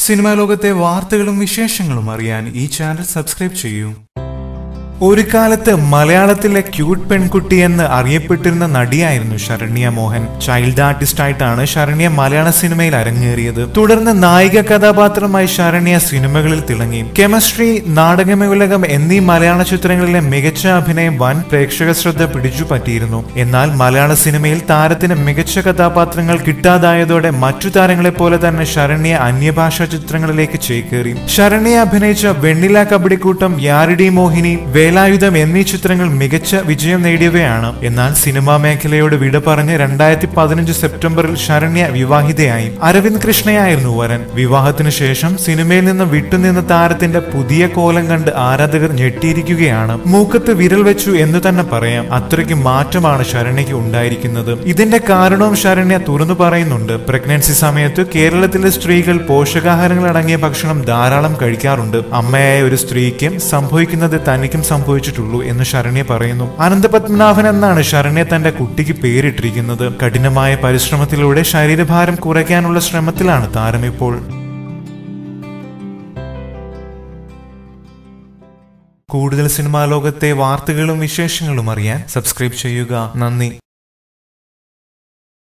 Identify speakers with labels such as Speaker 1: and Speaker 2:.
Speaker 1: cinema ലോകത്തെ വാർത്തകളും വിശേഷങ്ങളും അറിയാൻ ഈ ചാനൽ സബ്സ്ക്രൈബ് ചെയ്യൂ ഒരു കാലത്ത് മലയാളത്തിലെ ക്യൂട്ട് പെൺകുട്ടി എന്ന് അറിയപ്പെട്ടിരുന്ന നടിയായിരുന്നു ശരണ്യ മോഹൻ ചൈൽഡ് ആർട്ടിസ്റ്റ് ആയിട്ടാണ് ശരണ്യ മലയാള സിനിമയിൽ അരങ്ങേറിയത് തുടർന്ന് നായിക കഥാപാത്രമായി ശരണ്യ സിനിമകളിൽ തിളങ്ങി കെമിസ്ട്രി നാടകമിളകം എന്നീ മലയാള ചിത്രങ്ങളിലെ മികച്ച അഭിനയം വൻ പ്രേക്ഷക ശ്രദ്ധ പിടിച്ചു പറ്റിയിരുന്നു എന്നാൽ മലയാള സിനിമയിൽ താരത്തിന് മികച്ച കഥാപാത്രങ്ങൾ കിട്ടാതായതോടെ മറ്റു താരങ്ങളെ പോലെ തന്നെ ശരണ്യ അന്യഭാഷാ ചിത്രങ്ങളിലേക്ക് ചേക്കേറി ശരണ്യ അഭിനയിച്ച വെണ്ണില കബഡിക്കൂട്ടം യാരിടി മോഹിനി വേലായുധം എന്നീ ചിത്രങ്ങൾ മികച്ച വിജയം നേടിയവയാണ് എന്നാൽ സിനിമാ മേഖലയോട് വിട പറഞ്ഞ് രണ്ടായിരത്തി പതിനഞ്ച് സെപ്റ്റംബറിൽ ശരണ്യ വിവാഹിതയായി അരവിന്ദ് കൃഷ്ണയായിരുന്നു വരൻ വിവാഹത്തിന് ശേഷം സിനിമയിൽ നിന്ന് വിട്ടുനിന്ന താരത്തിന്റെ പുതിയ കോലം കണ്ട് ആരാധകർ ഞെട്ടിയിരിക്കുകയാണ് മൂക്കത്ത് വിരൽ വെച്ചു എന്ന് തന്നെ പറയാം അത്രയ്ക്ക് മാറ്റമാണ് ശരണ്യയ്ക്ക് ഉണ്ടായിരിക്കുന്നത് ഇതിന്റെ കാരണവും ശരണ്യ തുറന്നു പറയുന്നുണ്ട് പ്രഗ്നൻസി സമയത്ത് കേരളത്തിലെ സ്ത്രീകൾ പോഷകാഹാരങ്ങൾ അടങ്ങിയ ഭക്ഷണം ധാരാളം കഴിക്കാറുണ്ട് അമ്മയായ ഒരു സ്ത്രീക്ക് സംഭവിക്കുന്നത് തനിക്കും സംഭവിച്ചിട്ടുള്ളൂ എന്ന് ശരണ്യ പറയുന്നു അനന്തപത്മനാഭൻ എന്നാണ് ശരണ്യ തന്റെ കുട്ടിക്ക് പേരിട്ടിരിക്കുന്നത് കഠിനമായ പരിശ്രമത്തിലൂടെ ശരീരഭാരം കുറയ്ക്കാനുള്ള ശ്രമത്തിലാണ് താരം ഇപ്പോൾ കൂടുതൽ സിനിമാ ലോകത്തെ വാർത്തകളും വിശേഷങ്ങളും അറിയാൻ സബ്സ്ക്രൈബ് ചെയ്യുക നന്ദി